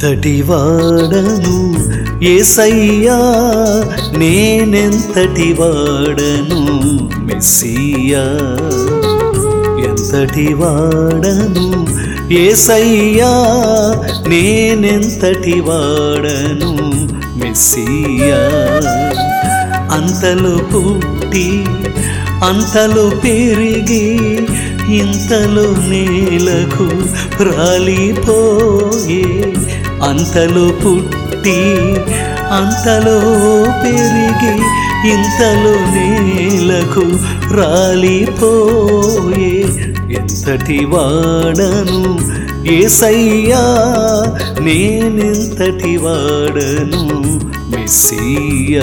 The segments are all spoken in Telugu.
ఎంతటి వాడను ఏసయ్యా నేనెంతటి వాడను మెస్సియా ఎంతటి వాడను ఏసయ్యా నేనెంతటి వాడను మెస్సియా అంతలో పుట్టి అంతలో పెరిగి ఇంతలో నేలకు రాలిపోయే అంతలో పుట్టి అంతలో పెరిగి ఇంతలో నేలకు రాలిపోయే ఎంతటి వాడను ఏసయ్యా నేనెంతటి వాడను మెస్సియా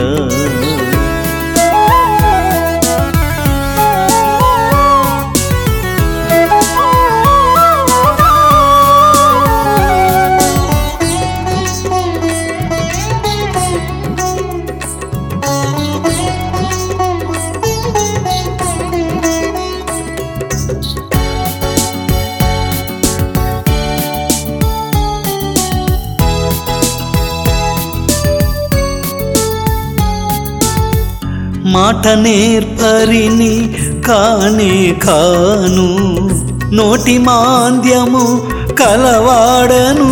మాట నేర్పరిని కానే కాను నోటి మాంద్యము కలవాడను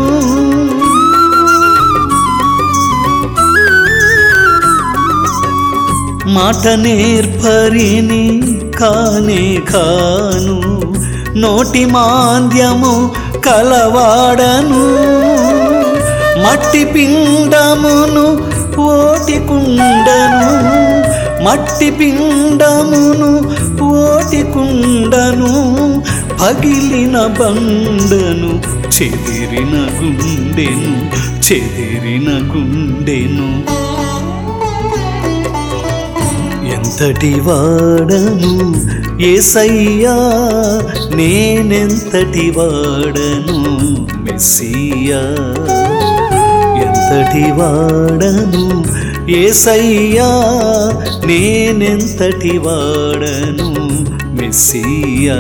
మాట నేర్పరిని కానే కాను నోటి మాంద్యము కలవాడను మట్టి పిండమును ఓటి కుండను మట్టి పిండమును ఓటి కుండను పగిలిన బండను చెదిరిన గుండెను చెదిరిన గుండెను ఎంతటి వాడను ఏసయ్యా నేనెంతటి వాడను మెస్సియా ఎంతటి వాడను ఏసయ్యా నేనెంతటి వాడను మెస్సియా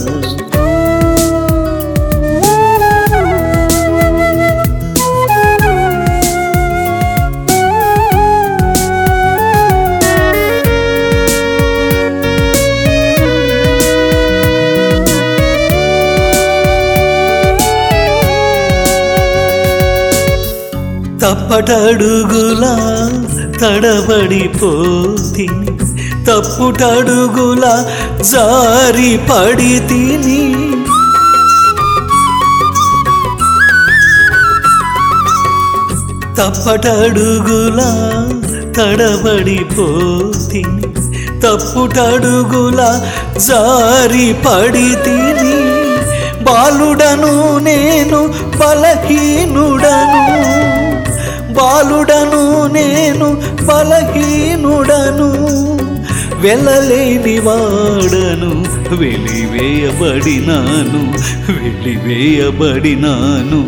తప్పటడుగులా తడబడిపోతిని తప్పుటడుగులా జారి పడి తిని తప్పటడుగులా తడబడిపోతిని తప్పుటడుగులా జారి పడి తిని బాలుడను నేను బలహీనుడను బాలుడను నేను బలహీనుడను వెళ్ళలేని వాడను వెలివేయబడినాను వెలివేయబడినాను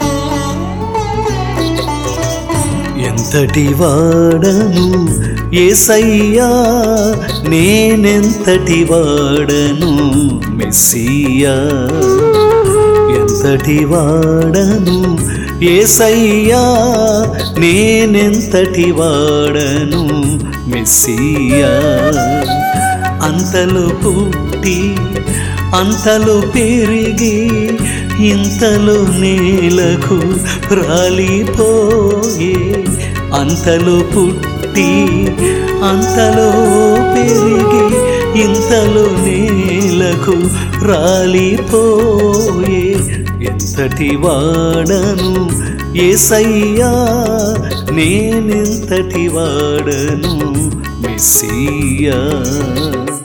ఎంతటి వాడను ఏసయ్యా నేనెంతటి వాడను మెస్సియా ఎంతటి వాడను ఏసయ్యా నేనెంతటి వాడను మెస్సియా అంతలో పుట్టి అంతలో పెరిగి ఇంతలో నేలకు రాలిపోయే అంతలో పుట్టి అంతలో పెరిగి ఇంతలో నేలకు రాలిపోయే ఎంతటి వాడను ఏసయ్యా నేనెంతటి వాడను మెస్సియా